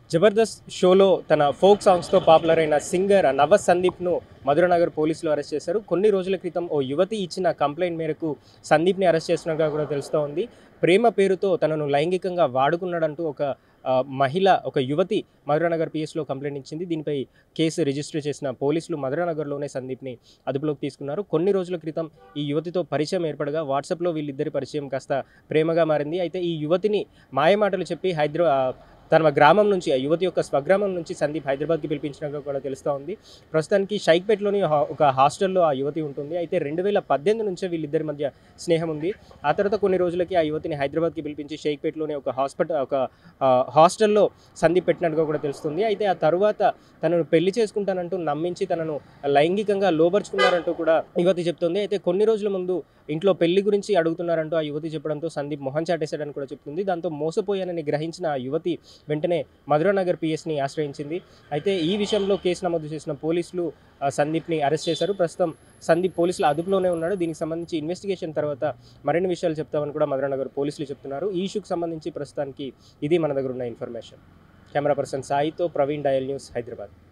జబర్దస్త్ షోలో తన ఫోక్ సాంగ్స్తో పాపులర్ అయిన సింగర్ నవ సందీప్ను మధురనగర్ పోలీసులు అరెస్ట్ చేశారు కొన్ని రోజుల క్రితం ఓ యువతి ఇచ్చిన కంప్లైంట్ మేరకు సందీప్ని అరెస్ట్ చేస్తున్నట్టుగా కూడా తెలుస్తూ ఉంది ప్రేమ పేరుతో తనను లైంగికంగా వాడుకున్నాడంటూ ఒక ఆ, మహిళ ఒక యువతి మధురనగర్ పిఎస్లో కంప్లైంట్ ఇచ్చింది దీనిపై కేసు రిజిస్టర్ చేసిన పోలీసులు మధురనగర్లోనే సందీప్ని అదుపులోకి తీసుకున్నారు కొన్ని రోజుల క్రితం ఈ యువతితో పరిచయం ఏర్పడగా వాట్సాప్లో వీళ్ళిద్దరి పరిచయం కాస్త ప్రేమగా మారింది అయితే ఈ యువతిని మాయమాటలు చెప్పి హైదరాబాద్ తన గ్రామం నుంచి ఆ యువతి యొక్క స్వగ్రామం నుంచి సందీప్ హైదరాబాద్కి పిలిపించినట్టు కూడా తెలుస్తూ ఉంది ప్రస్తుతానికి షైక్పేట్లోని హా- ఒక హాస్టల్లో ఆ యువతి ఉంటుంది అయితే రెండు వేల పద్దెనిమిది నుంచే వీళ్ళిద్దరి మధ్య స్నేహం ఉంది ఆ తర్వాత కొన్ని రోజులకి ఆ యువతిని హైదరాబాద్కి పిలిపించి షేక్పేట్లోని ఒక హాస్పిటల్ ఒక ఆ, హాస్టల్లో సందీప్ పెట్టినట్టుగా కూడా తెలుస్తుంది అయితే ఆ తర్వాత తనను పెళ్లి చేసుకుంటానంటూ నమ్మించి తనను లైంగికంగా లోబర్చుకున్నారంటూ కూడా యువతి చెప్తుంది అయితే కొన్ని రోజుల ముందు ఇంట్లో పెళ్లి గురించి అడుగుతున్నారంటూ ఆ యువతి చెప్పడంతో సందీప్ మొహం చాటేశాడని కూడా చెప్తుంది దాంతో మోసపోయానని గ్రహించిన ఆ యువతి వెంటనే మధురానగర్ పిఎస్ని ఆశ్రయించింది అయితే ఈ విషయంలో కేసు నమోదు చేసిన పోలీసులు ఆ, సందీప్ని అరెస్ట్ చేశారు ప్రస్తుతం సందీప్ పోలీసుల అదుపులోనే ఉన్నాడు దీనికి సంబంధించి ఇన్వెస్టిగేషన్ తర్వాత మరిన్ని విషయాలు చెప్తామని కూడా మధురానగర్ పోలీసులు చెప్తున్నారు ఈ ఇష్యూకి సంబంధించి ప్రస్తుతానికి ఇది మన దగ్గర ఉన్న ఇన్ఫర్మేషన్ కెమెరా పర్సన్ సాయితో ప్రవీణ్ డయల్ న్యూస్ హైదరాబాద్